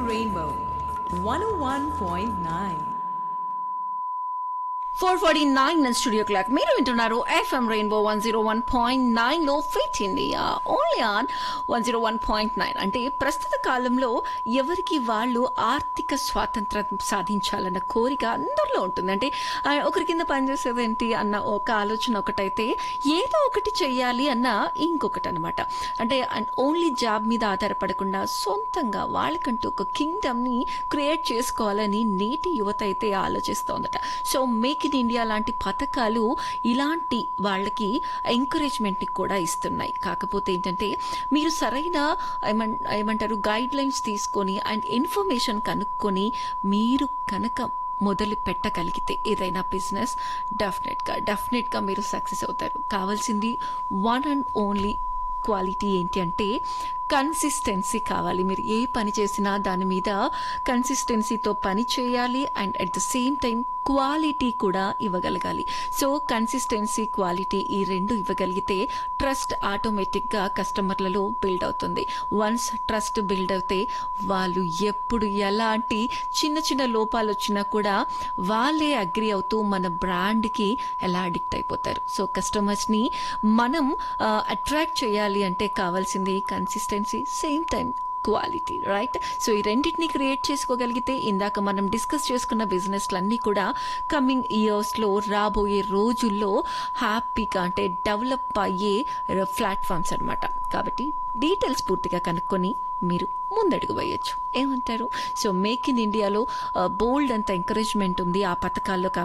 Rainbow 101.9. Four forty nine studio clock మీరు వింటున్నారు FM rainbow one zero one point nine లో fit India only on one zero one point nine అంటే ప్రస్తుత కాలంలో ఎవరికి వాళ్ళు ఆర్థిక స్వాతంత్రం సాధించాలన్న కోరిక అందరిలో ఉంటుంది అంటే ఆ, ఒకరి కింద పనిచేసేది ఏంటి అన్న ఒక ఆలోచన ఒకటైతే ఏదో ఒకటి చెయ్యాలి అన్న ఇంకొకటి అనమాట అంటే ఓన్లీ జాబ్ మీద ఆధారపడకుండా సొంతంగా వాళ్ళకంటూ ఒక కింగ్డమ్ ని క్రియేట్ చేసుకోవాలని నేటి యువత అయితే ఆలోచిస్తోందట సో మేక్ ఇన్ ఇండియా లాంటి పథకాలు ఇలాంటి వాళ్ళకి ఎంకరేజ్మెంట్ ని కూడా ఇస్తున్నాయి కాకపోతే ఏంటంటే మీరు సరైన ఏమన్- ఏమంటారు గైడ్ లైన్స్ తీసుకొని అండ్ ఇన్ఫర్మేషన్ కనుక్కొని మీరు కనుక మొదలు పెట్టగలిగితే ఏదైనా బిజినెస్ డెఫినెట్ గా డెఫినెట్ గా మీరు సక్సెస్ అవుతారు కావాల్సింది వన్ అండ్ ఓన్లీ క్వాలిటీ ఏంటి అంటే కన్సిస్టెన్సీ కావాలి మీరు ఏ పని చేసినా దాని మీద కన్సిస్టెన్సీతో పని చేయాలి and at the same time quality కూడా ఇవ్వగలగాలి సో కన్సిస్టెన్సీ క్వాలిటీ ఈ రెండు ఇవ్వగలిగితే ట్రస్ట్ ఆటోమేటిక్ గా కస్టమర్లలో బిల్డ్ అవుతుంది వన్స్ ట్రస్ట్ బిల్డ్ అవుతే వాళ్ళు ఎప్పుడు ఎలాంటి చిన్న చిన్న లోపాలు వచ్చినా కూడా వాళ్ళే అగ్రి అవుతూ మన బ్రాండ్ కి ఎలా అడిక్ట్ అయిపోతారు సో కస్టమర్స్ ని మనం అట్రాక్ట్ చేయాలి అంటే కావాల్సింది consistency same time quality right so ఈ రెండింటిని క్రియేట్ చేసుకోగలిగితే ఇందాక మనం డిస్కస్ చేసుకున్న బిజినెస్లన్నీ కూడా కమింగ్ ఇయర్స్ లో రాబోయే రోజుల్లో హ్యాపీగా అంటే డెవలప్ అయ్యే ప్లాట్ఫామ్స్ అన్నమాట కాబట్టి డీటెయిల్స్ పూర్తిగా కనుక్కొని మీరు ముందడుగు వేయొచ్చు ఏమంటారు సో మేక్ ఇన్ ఇండియాలో బోల్డ్ అంత ఎంకరేజ్మెంట్ ఉంది ఆ పథకాల్లో